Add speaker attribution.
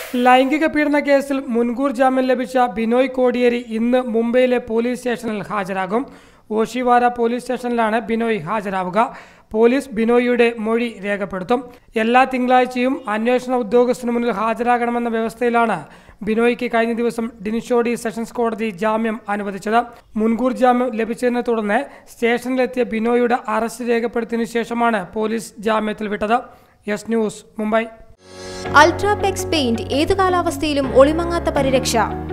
Speaker 1: ലൈംഗിക പീഡന കേസിൽ മുൻകൂർ ജാമ്യം ലഭിച്ച ബിനോയ് കോടിയേരി ഇന്ന് മുംബൈയിലെ പോലീസ് സ്റ്റേഷനിൽ ഹാജരാകും ഓഷിവാര പോലീസ് സ്റ്റേഷനിലാണ് ബിനോയ് ഹാജരാവുക പോലീസ് ബിനോയിയുടെ മൊഴി രേഖപ്പെടുത്തും എല്ലാ തിങ്കളാഴ്ചയും അന്വേഷണ ഉദ്യോഗസ്ഥന് മുന്നിൽ ഹാജരാകണമെന്ന വ്യവസ്ഥയിലാണ് ബിനോയ്ക്ക് കഴിഞ്ഞ ദിവസം ഡിനിഷോഡി സെഷൻസ് കോടതി ജാമ്യം അനുവദിച്ചത് മുൻകൂർ ജാമ്യം ലഭിച്ചതിനെ തുടർന്ന് സ്റ്റേഷനിലെത്തിയ ബിനോയിയുടെ അറസ്റ്റ് രേഖപ്പെടുത്തിയതിനു ശേഷമാണ് പോലീസ് ജാമ്യത്തിൽ വിട്ടത് S news Mumbai
Speaker 2: Ultrapex paint ഏതു കാലാവസ്ഥയിലും ഒളിമങ്ങാത്ത പരിരക്ഷ